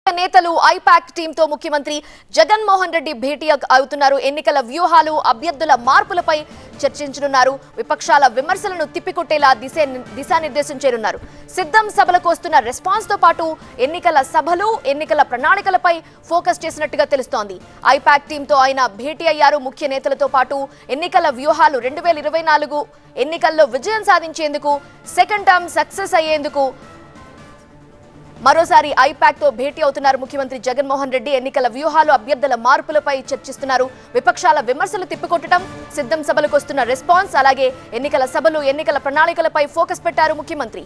నేతలు ఐపాక్ టీంతో ముఖ్యమంత్రి జగన్మోహన్ రెడ్డి భేటీ అవుతున్నారు ఎన్నికల వ్యూహాలు అభ్యర్థుల మార్పులపై చర్చించనున్నారు విపక్షాల విమర్శలను తిప్పికొట్టేలా దిశ దిశానిర్దేశం చేయనున్నారు సిద్ధం సభలకు వస్తున్న రెస్పాన్స్ తో పాటు ఎన్నికల సభలు ఎన్నికల ప్రణాళికలపై ఫోకస్ చేసినట్టుగా తెలుస్తోంది ఐపాక్ టీంతో ఆయన భేటీ అయ్యారు ముఖ్య నేతలతో పాటు ఎన్నికల వ్యూహాలు రెండు వేల ఇరవై నాలుగు ఎన్నికల్లో విజయం సాధించేందుకు సెకండ్ టర్మ్ సక్సెస్ అయ్యేందుకు మరోసారి ఐపాక్ తో భేటీ అవుతున్నారు ముఖ్యమంత్రి జగన్మోహన్ రెడ్డి ఎన్నికల వ్యూహాలు అభ్యర్థుల మార్పులపై చర్చిస్తున్నారు విపక్షాల విమర్శలు తిప్పికొట్టడం సిద్ధం సభలకు వస్తున్న రెస్పాన్స్ అలాగే ఎన్నికల సభలు ఎన్నికల ప్రణాళికలపై ఫోకస్ పెట్టారు ముఖ్యమంత్రి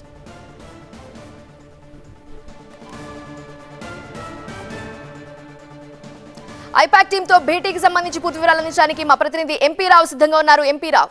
ఐపాక్ టీంతో భేటీకి సంబంధించి పూర్తి వివరాలు అందించడానికి మా ప్రతినిధి ఎంపీ రావు సిద్ధంగా ఉన్నారు ఎంపీ రావు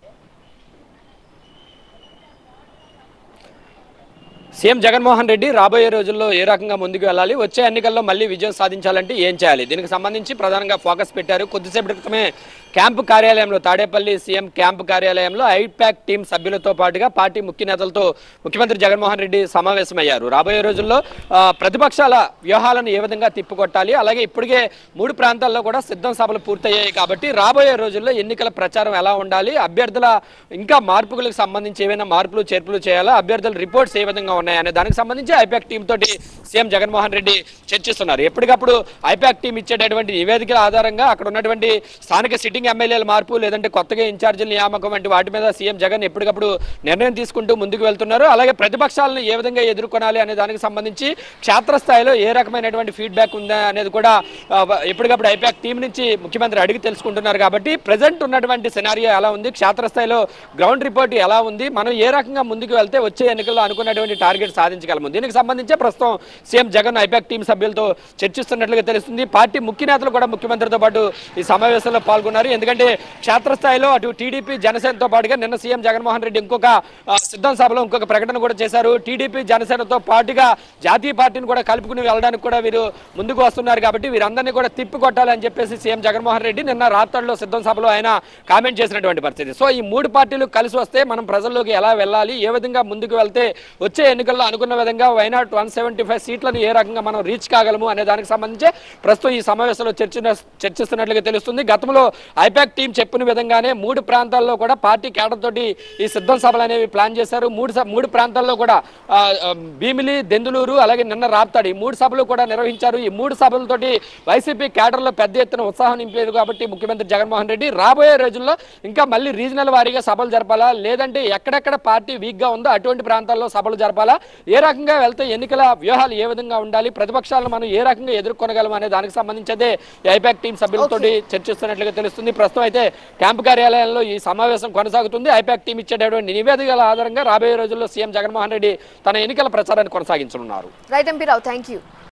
సీఎం జగన్మోహన్ రెడ్డి రాబోయే రోజుల్లో ఏ రకంగా ముందుకు వెళ్ళాలి వచ్చే ఎన్నికల్లో మళ్ళీ విజయం సాధించాలంటే ఏం చేయాలి దీనికి సంబంధించి ప్రధానంగా ఫోకస్ పెట్టారు కొద్దిసేపటి క్రితమే క్యాంపు కార్యాలయంలో తాడేపల్లి సీఎం క్యాంపు కార్యాలయంలో ఐపాక్ టీం సభ్యులతో పాటుగా పార్టీ ముఖ్య నేతలతో ముఖ్యమంత్రి జగన్మోహన్ రెడ్డి సమావేశమయ్యారు రాబోయే రోజుల్లో ఆ, ప్రతిపక్షాల వ్యూహాలను ఏ విధంగా తిప్పికొట్టాలి అలాగే ఇప్పటికే మూడు ప్రాంతాల్లో కూడా సిద్ధం సభలు పూర్తయ్యాయి కాబట్టి రాబోయే రోజుల్లో ఎన్నికల ప్రచారం ఎలా ఉండాలి అభ్యర్థుల ఇంకా మార్పులకు సంబంధించి ఏవైనా మార్పులు చేర్పులు చేయాలా అభ్యర్థుల రిపోర్ట్స్ ఏ విధంగా ఉన్నాయనే దానికి సంబంధించి ఐపాక్ టీం తోటి సీఎం జగన్మోహన్ రెడ్డి చర్చిస్తున్నారు ఎప్పటికప్పుడు ఐపాక్ టీం ఇచ్చేటటువంటి నివేదికల ఆధారంగా అక్కడ ఉన్నటువంటి స్థానిక సిట్టింగ్ ఎమ్మెల్యేల మార్పు లేదంటే కొత్తగా ఇన్ఛార్జీల నియామకం వంటి వాటి మీద సీఎం జగన్ ఎప్పటికప్పుడు నిర్ణయం తీసుకుంటూ ముందుకు వెళ్తున్నారు అలాగే ప్రతిపక్షాలను ఏ విధంగా ఎదుర్కొనాలి అనే దానికి సంబంధించి క్షేత్రస్థాయిలో ఏ రకమైనటువంటి ఫీడ్బ్యాక్ ఉందా అనేది కూడా ఆ, ఎప్పటికప్పుడు ఐపాక్ టీం నుంచి ముఖ్యమంత్రి అడిగి తెలుసుకుంటున్నారు కాబట్టి ప్రజెంట్ ఉన్నటువంటి సినారియో ఎలా ఉంది క్షేత్రస్థాయిలో గ్రౌండ్ రిపోర్ట్ ఎలా ఉంది మనం ఏ రకంగా ముందుకు వెళ్తే వచ్చే ఎన్నికల్లో అనుకున్నటువంటి టార్గెట్ సాధించగలము దీనికి సంబంధించి ప్రస్తుతం సీఎం జగన్ ఐపాక్ టీం సభ్యులతో చర్చిస్తున్నట్లుగా తెలుస్తుంది పార్టీ ముఖ్య నేతలు కూడా ముఖ్యమంత్రితో పాటు ఈ సమావేశంలో పాల్గొన్నారు ఎందుకంటే క్షేత్రస్థాయిలో అటు టీడీపీ జనసేనతో పాటుగా నిన్న సీఎం జగన్మోహన్ రెడ్డి ఇంకొక ఆ, సిద్ధం సభలో ఇంకొక ప్రకటన కూడా చేశారు టీడీపీ జనసేనతో పాటుగా జాతీయ పార్టీని కూడా కలుపుకుని వెళ్ళడానికి కూడా వీరు ముందుకు వస్తున్నారు కాబట్టి వీరందరినీ కూడా తిప్పి కొట్టాలని చెప్పేసి సీఎం జగన్మోహన్ రెడ్డి నిన్న రాత్రుల్లో సిద్ధం సభలో ఆయన కామెంట్ చేసినటువంటి పరిస్థితి సో ఈ మూడు పార్టీలు కలిసి వస్తే మనం ప్రజల్లోకి ఎలా వెళ్ళాలి ఏ విధంగా ముందుకు వెళ్తే వచ్చే ఎన్నికల్లో అనుకున్న విధంగా వైనాట్ వన్ సెవెంటీ ఫైవ్ సీట్లను ఏ రకంగా మనం రీచ్ కాగలము అనే దానికి సంబంధించి ప్రస్తుతం ఈ సమావేశంలో చర్చ చర్చిస్తున్నట్లుగా తెలుస్తుంది గతంలో ఐపాక్ టీం చెప్పిన విధంగానే మూడు ప్రాంతాల్లో కూడా పార్టీ కేడర్ తోటి ఈ సిద్ధం సభలు అనేవి ప్లాన్ చేశారు మూడు స- మూడు ప్రాంతాల్లో కూడా ఆ, ఆ, భీమిలి దెందులూరు అలాగే నిన్న రాప్తాడు ఈ మూడు సభలు కూడా నిర్వహించారు ఈ మూడు సభలతోటి వైసీపీ కేడర్లో పెద్ద ఎత్తున ఉత్సాహం నింపేది కాబట్టి ముఖ్యమంత్రి జగన్మోహన్ రెడ్డి రాబోయే రోజుల్లో ఇంకా మళ్ళీ రీజనల్ వారీగా సభలు జరపాలా లేదంటే ఎక్కడెక్కడ పార్టీ వీక్ గా ఉందో అటువంటి ప్రాంతాల్లో సభలు జరపాలా ఏ రకంగా వెళ్తే ఎన్నికల వ్యూహాలు ఏ విధంగా ఉండాలి ప్రతిపక్షాలను మనం ఏ రకంగా ఎదుర్కొనగలం అనే దానికి సంబంధించి ఈ ఐపాక్ టీం సభ్యులతోటి చర్చిస్తున్నట్లుగా తెలుస్తుంది ప్రస్తుతం అయితే క్యాంపు కార్యాలయంలో ఈ సమావేశం కొనసాగుతుంది ఐపాక్ టీం ఇచ్చేటటువంటి నివేదికల ఆధారంగా రాబోయే రోజుల్లో సీఎం జగన్మోహన్ రెడ్డి తన ఎన్నికల ప్రచారాన్ని కొనసాగించనున్నారు right MP Rao thank you